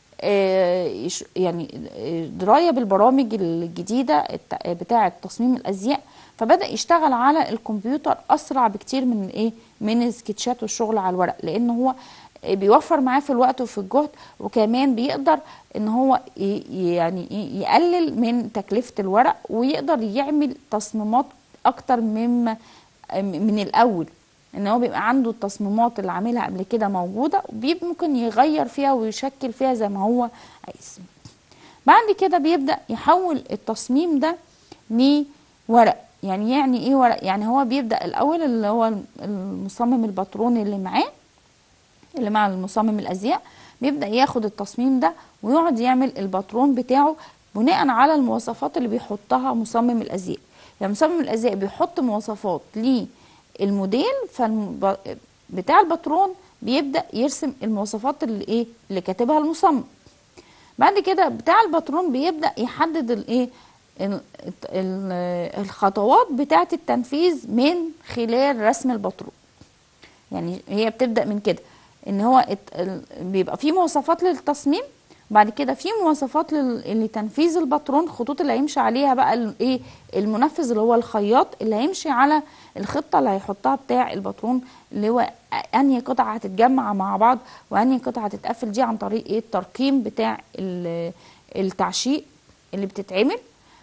يعني درايه بالبرامج الجديده بتاعه تصميم الازياء فبدا يشتغل على الكمبيوتر اسرع بكتير من ايه من السكتشات والشغل على الورق لان هو آه، بيوفر معاه في الوقت وفي الجهد وكمان بيقدر ان هو ي- يعني ي- يقلل من تكلفة الورق ويقدر يعمل تصميمات اكتر مما من الاول ان هو بيبقى عنده التصميمات اللي عاملها قبل كده موجودة وبيبقى ممكن يغير فيها ويشكل فيها زي ما هو عايز بعد كده بيبدأ يحول التصميم ده لورق يعني يعني ايه ورق يعني هو بيبدأ الاول اللي هو المصمم الباترون اللي معاه اللي مع المصمم الازياء بيبدأ ياخد التصميم ده ويقعد يعمل الباترون بتاعه بناء على المواصفات اللي بيحطها مصمم الازياء يعني مصمم الازياء بيحط مواصفات للموديل فالم... بتاع الباترون بيبدأ يرسم المواصفات اللي ايه اللي كاتبها المصمم بعد كده بتاع الباترون بيبدأ يحدد الايه ال- ال- الخطوات بتاعة التنفيذ من خلال رسم الباترون يعني هي بتبدأ من كده ان هو ات- ال- بيبقى في مواصفات للتصميم بعد كده في مواصفات لل- لتنفيذ الباترون خطوط اللي هيمشي عليها بقى ال- ايه المنفذ اللي هو الخياط اللي هيمشي على الخطة اللي هيحطها بتاع الباترون اللي هو انهي قطعة هتتجمع مع بعض وانهي قطعة هتتقفل دي عن طريق ايه الترقيم بتاع ال- التعشيق اللي بتتعمل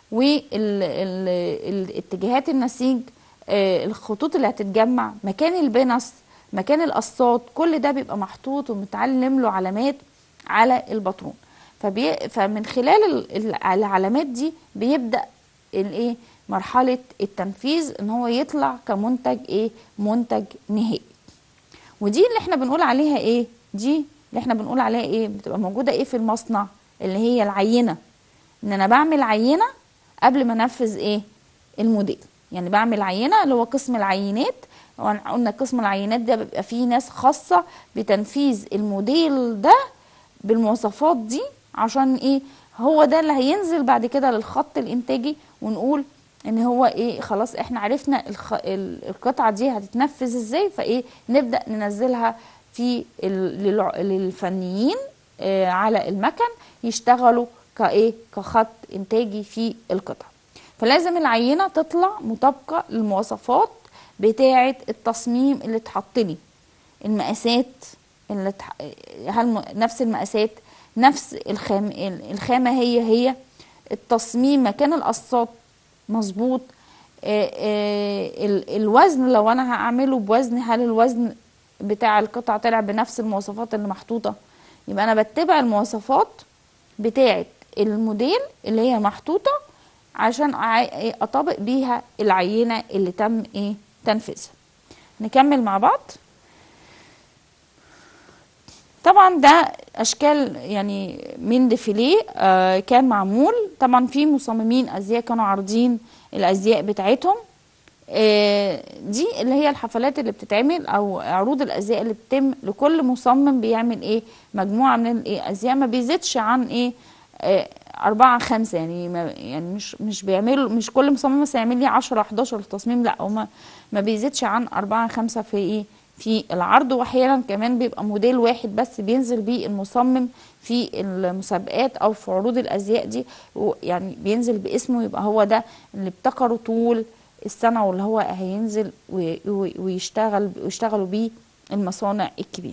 والاتجاهات النسيج آه، الخطوط اللي هتتجمع مكان البنص مكان القصات كل ده بيبقى محطوط ومتعلم له علامات على الباترون فبي... فمن خلال ال- ال- العلامات دي بيبدأ الايه مرحلة التنفيذ ان هو يطلع كمنتج ايه منتج نهائي ودي اللي احنا بنقول عليها ايه دي اللي احنا بنقول عليها ايه بتبقى موجودة ايه في المصنع اللي هي العينة ان انا بعمل عينة قبل ما انفذ ايه الموديل يعني بعمل عينة اللي هو قسم العينات وأنا قلنا قسم العينات ده بيبقى فيه ناس خاصة بتنفيذ الموديل ده بالمواصفات دي عشان ايه هو ده اللي هينزل بعد كده للخط الانتاجي ونقول ان هو ايه خلاص احنا عرفنا الخ... ال- القطعة دي هتتنفذ ازاي فايه نبدأ ننزلها في ال... للع- للفنيين آه على المكن يشتغلوا كايه كخط انتاجي في القطعة فلازم العينة تطلع مطابقة للمواصفات بتاعة التصميم اللي اتحط لي المقاسات اللي تح... هل م... نفس المقاسات نفس الخام... الخامة هي هي التصميم مكان القصات مظبوط آه، آه، ال- الوزن لو انا هعمله بوزن هل الوزن بتاع القطعة طلع بنفس المواصفات اللي محطوطة يبقى انا بتبع المواصفات بتاعة الموديل اللي هي محطوطة عشان أع- اطبق بيها العينة اللي تم ايه تنفيذها نكمل مع بعض طبعا ده اشكال يعني من ديفيليه آه كان معمول طبعا في مصممين ازياء كانوا عارضين الازياء بتاعتهم آه دي اللي هي الحفلات اللي بتتعمل او عروض الازياء اللي بتتم لكل مصمم بيعمل ايه مجموعه من الايه ازياء ما بيزيدش عن ايه آه أربعة خمسة يعني ما يعني مش مش بيعملوا مش كل مصمم مثلا يعمل لي 10 11 تصميم لا هما ما بيزيدش عن أربعة خمسة في ايه في العرض واحيانا كمان بيبقى موديل واحد بس بينزل بيه المصمم في المسابقات او في عروض الازياء دي و- يعني بينزل باسمه يبقى هو ده اللي ابتكره طول السنه واللي هو هينزل و- و- ويشتغل ويشتغلوا بيه المصانع الكبيره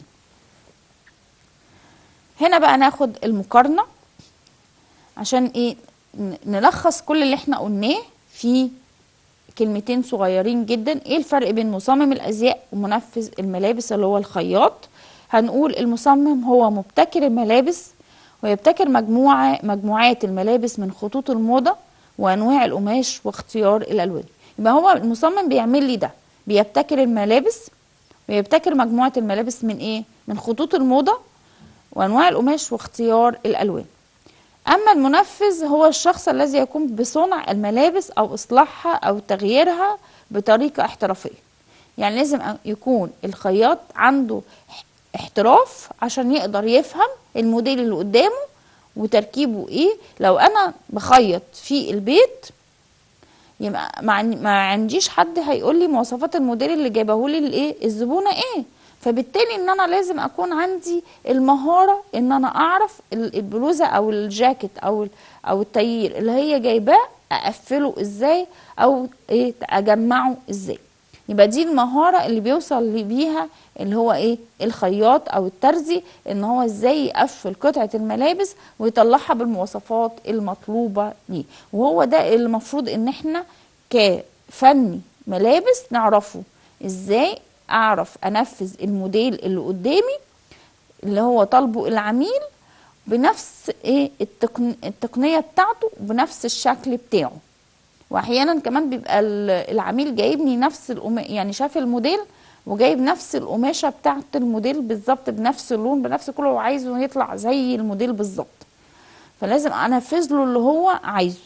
هنا بقى ناخد المقارنه عشان ايه ن- نلخص كل اللي احنا قلناه في كلمتين صغيرين جدا ايه الفرق بين مصمم الازياء ومنفذ الملابس اللي هو الخياط هنقول المصمم هو مبتكر الملابس ويبتكر مجموعة مجموعات الملابس من خطوط الموضة وانواع القماش واختيار الالوان يبقى هو المصمم بيعمل لي ده بيبتكر الملابس ويبتكر مجموعة الملابس من ايه من خطوط الموضة وانواع القماش واختيار الالوان أما المنفذ هو الشخص الذي يقوم بصنع الملابس أو إصلاحها أو تغييرها بطريقة احترافية يعني لازم أ- يكون الخياط عنده اح- احتراف عشان يقدر يفهم الموديل اللي قدامه وتركيبه ايه لو انا بخيط في البيت يبقى ما عن- ما عنديش حد هيقول لي مواصفات الموديل اللي جايبه لي الايه الزبونه ايه فبالتالي ان انا لازم اكون عندي المهاره ان انا اعرف ال- البلوزه او الجاكيت او ال- او التايير اللي هي جايباه اقفله ازاي او ايه اجمعه ازاي يبقى دي المهارة اللي بيوصل بيها اللي هو ايه الخياط او الترزي ان هو ازاي يقفل قطعة الملابس ويطلعها بالمواصفات المطلوبة ليه وهو ده المفروض ان احنا كفني ملابس نعرفه ازاي اعرف انفذ الموديل اللي قدامي اللي هو طالبه العميل بنفس ايه التقن... التقنيه بتاعته بنفس الشكل بتاعه واحيانا كمان بيبقى العميل جايبني نفس القما يعني شاف الموديل وجايب نفس القماشه بتاعه الموديل بالظبط بنفس اللون بنفس كله وعايزه يطلع زي الموديل بالظبط فلازم انفذ له اللي هو عايزه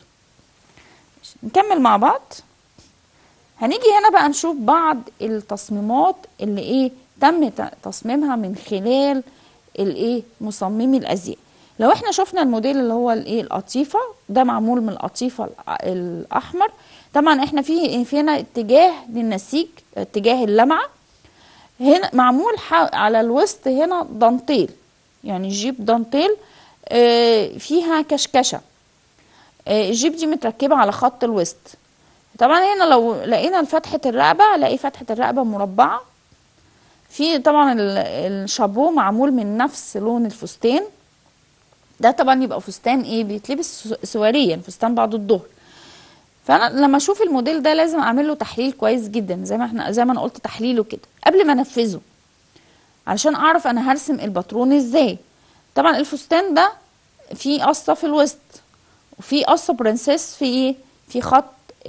نكمل مع بعض هنيجي هنا بقى نشوف بعض التصميمات اللي ايه تم تصميمها من خلال الايه مصممي الازياء لو احنا شفنا الموديل اللي هو الايه القطيفه ده معمول من القطيفه الاحمر طبعا احنا في في هنا اتجاه للنسيج اتجاه اللمعه هنا معمول على الوسط هنا دانتيل يعني جيب دانتيل اه فيها كشكشه اه الجيب دي متركبه على خط الوسط طبعا هنا لو لقينا فتحه الرقبه الاقي فتحه الرقبه مربعه في طبعا الشابو معمول من نفس لون الفستان ده طبعا يبقى فستان ايه بيتلبس سواريا فستان بعد الظهر فانا لما اشوف الموديل ده لازم اعمل له تحليل كويس جدا زي ما احنا زي ما انا قلت تحليله كده قبل ما انفذه علشان اعرف انا هرسم الباترون ازاي طبعا الفستان ده فيه قصه في الوسط وفي قصه برنسيس في ايه في خط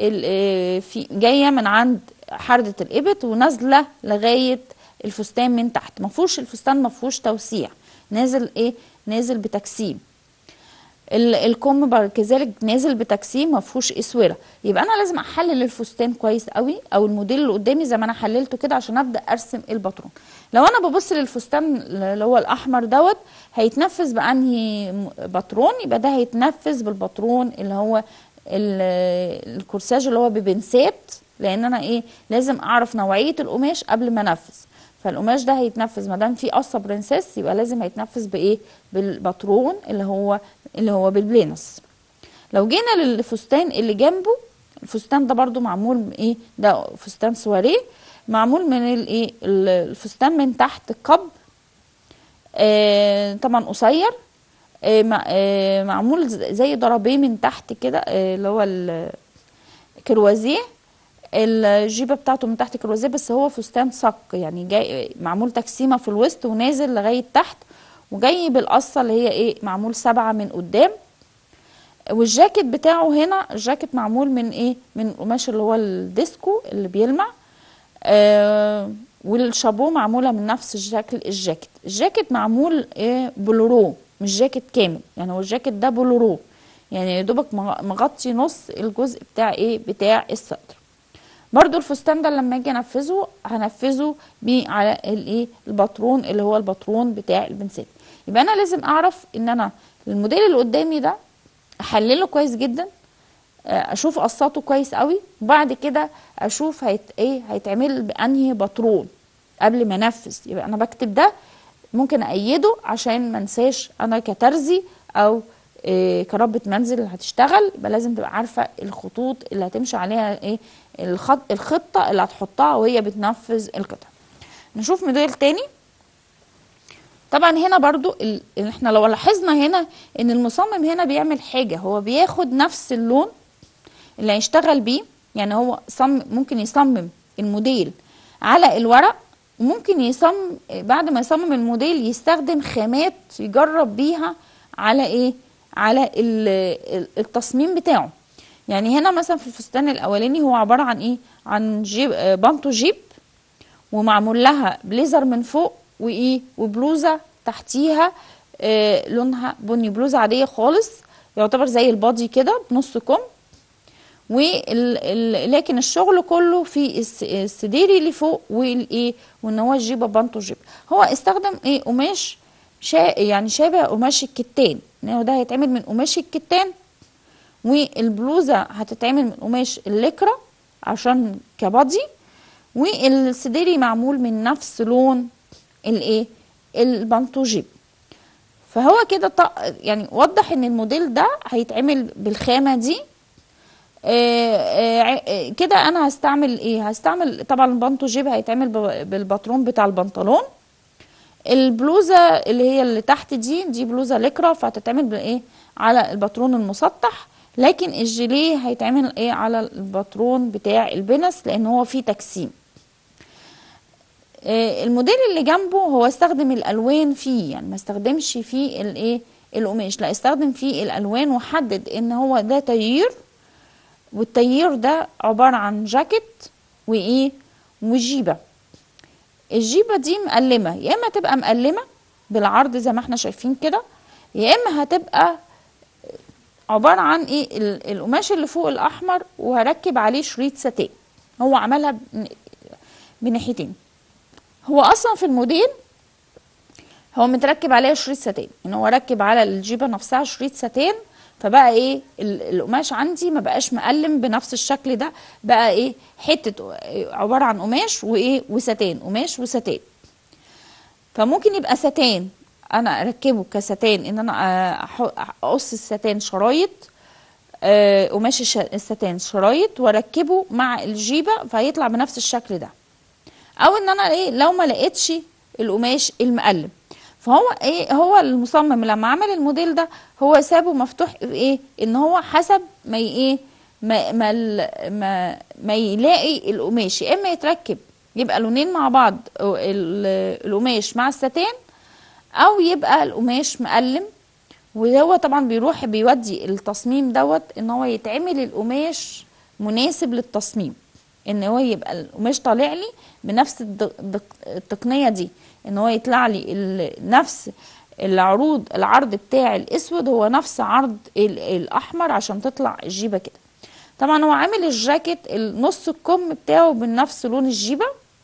في جايه من عند حردة الإبط ونازلة لغاية الفستان من تحت مفهوش الفستان مفهوش توسيع نازل ايه نازل بتجسيم الكم كذلك نازل بتجسيم مفهوش اسوره يبقى انا لازم احلل الفستان كويس قوي او الموديل اللي قدامي زي ما انا حللته كده عشان ابدا ارسم الباترون لو انا ببص للفستان اللي هو الاحمر دوت هيتنفذ بانهي باترون يبقى ده هيتنفذ بالباترون اللي هو الكورساج اللي هو ببنسات لان انا ايه لازم اعرف نوعيه القماش قبل ما انفذ فالقماش ده هيتنفذ ما دام في قصه برنسيس يبقى لازم هيتنفذ بايه بالباترون اللي هو اللي هو بالبلينس لو جينا للفستان اللي جنبه الفستان ده برضو معمول من ايه ده فستان سواريه معمول من الايه الفستان من تحت قب آه طبعا قصير آه آه معمول زي ضربيه من تحت كده آه اللي هو الكروازيه الجيبه بتاعته من تحت كروزيه بس هو فستان صك يعني جاي معمول تجسيمه في الوسط ونازل لغايه تحت وجاي بالقصه اللي هي ايه معمول سبعه من قدام والجاكيت بتاعه هنا الجاكيت معمول من ايه من القماش اللي هو الديسكو اللي بيلمع آه والشابو معموله من نفس الشكل الجاكيت الجاكيت معمول ايه بلورو مش جاكيت كامل يعني هو الجاكيت ده بلورو يعني يا دوبك مغطي نص الجزء بتاع ايه بتاع الصدر برضو الفستان ده لما اجي انفذه هنفذه بيه على الايه الباترون اللي هو الباترون بتاع البنسات يبقى انا لازم اعرف ان انا الموديل اللي قدامي ده احلله كويس جدا اشوف قصاته كويس قوي وبعد كده اشوف هيت ايه هيتعمل بانهي باترون قبل ما انفذ يبقى انا بكتب ده ممكن ايده عشان ما انساش انا كترزي او إيه كربة منزل هتشتغل يبقى لازم تبقى عارفة الخطوط اللي هتمشي عليها ايه الخط الخطة اللي هتحطها وهي بتنفذ القطع نشوف موديل تاني طبعا هنا برضو ال... احنا لو لاحظنا هنا ان المصمم هنا بيعمل حاجة هو بياخد نفس اللون اللي هيشتغل بيه يعني هو صم... ممكن يصمم الموديل على الورق وممكن يصمم بعد ما يصمم الموديل يستخدم خامات يجرب بيها على ايه على التصميم بتاعه يعني هنا مثلا في الفستان الاولاني هو عباره عن ايه عن جيب بانتو جيب ومعمول لها بليزر من فوق وايه وبلوزه تحتيها آه لونها بني بلوزه عاديه خالص يعتبر زي البادي كده بنص كم ولكن الشغل كله في السديري اللي فوق والايه وان هو الجيبه بانتو جيب هو استخدم ايه قماش شا يعني شبه قماش الكتان انه ده هيتعمل من قماش الكتان والبلوزه هتتعمل من قماش الليكرا عشان كبادي والسديري معمول من نفس لون الايه البنطو جيب فهو كده يعني وضح ان الموديل ده هيتعمل بالخامه دي آه، آه، ع- آه، كده انا هستعمل ايه هستعمل طبعا البانتو جيب هيتعمل ب- بالباترون بتاع البنطلون البلوزه اللي هي اللي تحت دي دي بلوزه لكرة فهتتعمل بايه على الباترون المسطح لكن الجيليه هيتعمل ايه على الباترون بتاع البنس لان هو فيه تجسيم آه، الموديل اللي جنبه هو استخدم الالوان فيه يعني ما استخدمش فيه الايه القماش لا استخدم فيه الالوان وحدد ان هو ده تيير والتيير ده عبارة عن جاكيت وايه وجيبة الجيبة دي مقلمة يا اما تبقى مقلمة بالعرض زي ما احنا شايفين كده يا اما هتبقى عبارة عن ايه ال- القماش اللي فوق الاحمر وهركب عليه شريط ساتيه هو عملها بن- بناحيتين هو اصلا في الموديل هو متركب عليها شريط ساتين ان هو ركب على الجيبه نفسها شريط ساتين فبقى ايه ال- القماش عندي ما بقاش مقلم بنفس الشكل ده بقى ايه حته عباره عن قماش وايه وساتين قماش وساتين فممكن يبقى ستان انا اركبه كستان ان انا آه، أح- اقص الستان شرايط آه، قماش الش- الستان شرايط واركبه مع الجيبه فهيطلع بنفس الشكل ده او ان انا ايه لو ما لقيتش القماش المقلم فهو ايه هو المصمم لما عمل الموديل ده هو سابه مفتوح ايه ان هو حسب ما ي- ايه ما ما ال- ما, ما يلاقي القماش يا اما يتركب يبقى لونين مع بعض ال- القماش مع الستان او يبقى القماش مقلم وهو طبعا بيروح بيودي التصميم دوت ان هو يتعمل القماش مناسب للتصميم ان هو يبقى القماش طالع لي بنفس الد- الدق- التقنيه دي ان هو يطلع لي ال- نفس العروض العرض بتاع الاسود هو نفس عرض ال- الاحمر عشان تطلع الجيبه كده طبعا هو عامل الجاكيت نص الكم بتاعه بنفس لون الجيبه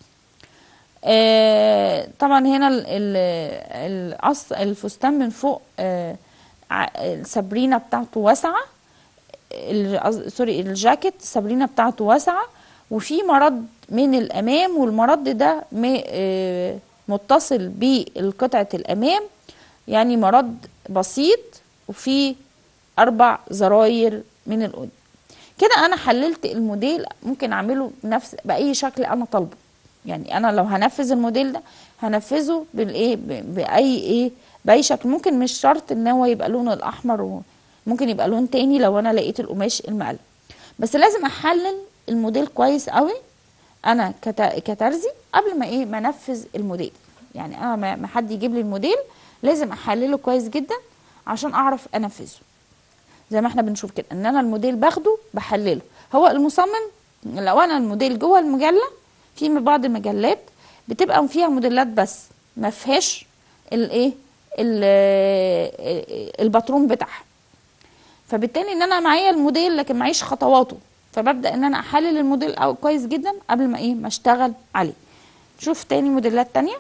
آه، طبعا هنا ال- ال- القص الفستان من فوق آه، ع- السبرينة بتاعته واسعة ال- قصد- سوري الجاكيت السبرينة بتاعته واسعة وفي مرد من الأمام والمرد ده م- آه، متصل بالقطعة الأمام يعني مرد بسيط وفي أربع زراير من القدام كده أنا حللت الموديل ممكن أعمله بنفس بأي شكل أنا طالبه يعني أنا لو هنفذ الموديل ده هنفذه بالإيه ب- بأي إيه بأي شكل ممكن مش شرط إن هو يبقى لونه الأحمر و- ممكن يبقى لون تاني لو أنا لقيت القماش المقلم بس لازم أحلل الموديل كويس قوي انا كت- كترزي قبل ما ايه ما انفذ الموديل يعني انا ما ما حد يجيب لي الموديل لازم احلله كويس جدا عشان اعرف انفذه زي ما احنا بنشوف كده ان انا الموديل باخده بحلله هو المصمم لو انا الموديل جوه المجله في بعض المجلات بتبقى فيها موديلات بس ما فيهاش الايه ال- الباترون بتاعها فبالتالي ان انا معايا الموديل لكن معيش خطواته فببدا ان انا احلل الموديل أو كويس جدا قبل ما ايه ما اشتغل عليه شوف تاني موديلات تانية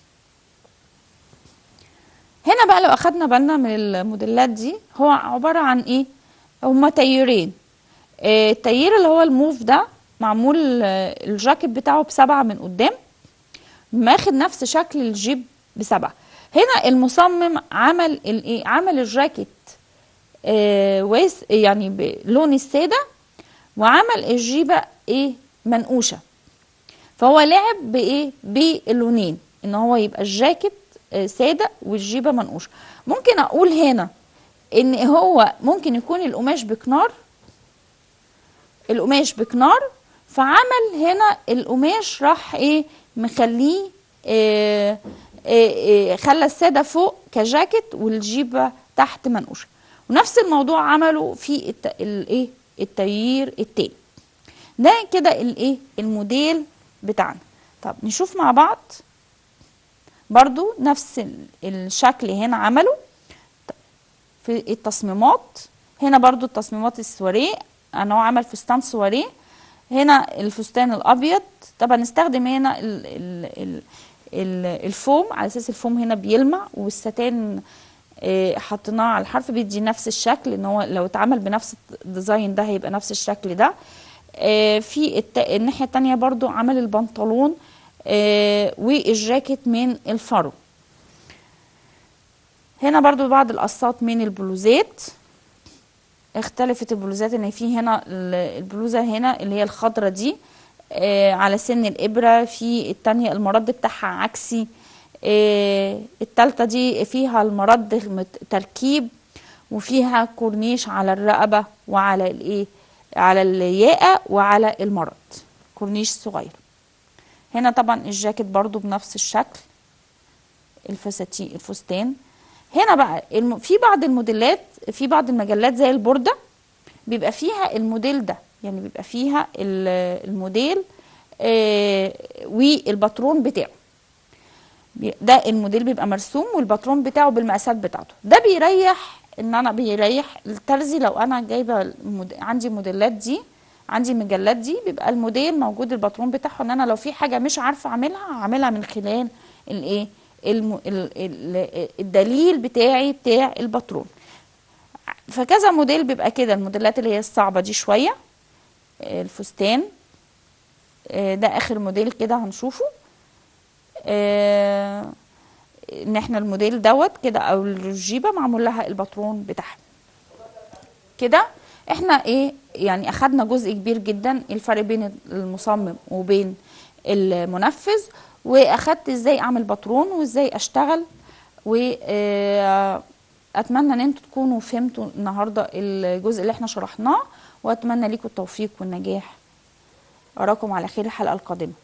هنا بقى لو اخدنا بالنا من الموديلات دي هو عبارة عن ايه هما تييرين آه، التيير اللي هو الموف ده معمول آه، الجاكيت بتاعه بسبعة من قدام ماخد نفس شكل الجيب بسبعة هنا المصمم عمل الايه عمل الجاكيت آه، واس يعني بلون السادة وعمل الجيبة ايه منقوشة فهو لعب بايه باللونين ان هو يبقى الجاكيت آه، سادة والجيبة منقوشة ممكن اقول هنا ان هو ممكن يكون القماش بكنار القماش بكنار فعمل هنا القماش راح ايه مخليه إيه إيه خلى الساده فوق كجاكيت والجيبه تحت منقوشه ونفس الموضوع عمله في الت... الايه التغيير التاني ده كده الايه الموديل بتاعنا طب نشوف مع بعض برضو نفس ال- الشكل هنا عمله في التصميمات هنا برضو التصميمات السواريه انا هو عمل فستان سواريه هنا الفستان الابيض طبعا نستخدم هنا ال ال ال ال الفوم على اساس الفوم هنا بيلمع والستان آه، حطيناه على الحرف بيدي نفس الشكل ان هو لو اتعمل بنفس الديزاين ده هيبقى نفس الشكل ده آه، في الت... الناحيه التانية برضو عمل البنطلون آه، والجاكيت من الفرو هنا برضو بعض القصات من البلوزات اختلفت البلوزات ان في هنا ال- البلوزه هنا اللي هي الخضره دي آه على سن الابره في التانية المرد بتاعها عكسي آه التالتة دي فيها المرد مت- تركيب وفيها كورنيش على الرقبه وعلى الايه على الياقه وعلى المرد كورنيش صغير هنا طبعا الجاكيت برضو بنفس الشكل الفساتين الفستان هنا بقى الم... في بعض الموديلات في بعض المجلات زي البوردة بيبقى فيها الموديل ده يعني بيبقى فيها ال- الموديل آه والباترون بتاعه بي- ده الموديل بيبقى مرسوم والباترون بتاعه بالمقاسات بتاعته ده بيريح ان انا بيريح الترزي لو انا جايبه المود... عندي موديلات دي عندي المجلات دي بيبقى الموديل موجود الباترون بتاعه ان انا لو في حاجه مش عارفه اعملها هعملها من خلال الايه الم... ال... ال... الدليل بتاعي بتاع الباترون فكذا موديل بيبقى كده الموديلات اللي هي الصعبه دي شويه الفستان آه، ده اخر موديل كده هنشوفه آه، ان احنا الموديل دوت كده او الجيبه معمول لها الباترون بتاعها كده احنا ايه يعني اخدنا جزء كبير جدا الفرق بين المصمم وبين المنفذ واخدت ازاي اعمل باترون وازاي اشتغل واتمنى ان انتوا تكونوا فهمتوا النهارده الجزء اللي احنا شرحناه واتمنى ليكم التوفيق والنجاح اراكم على خير الحلقه القادمه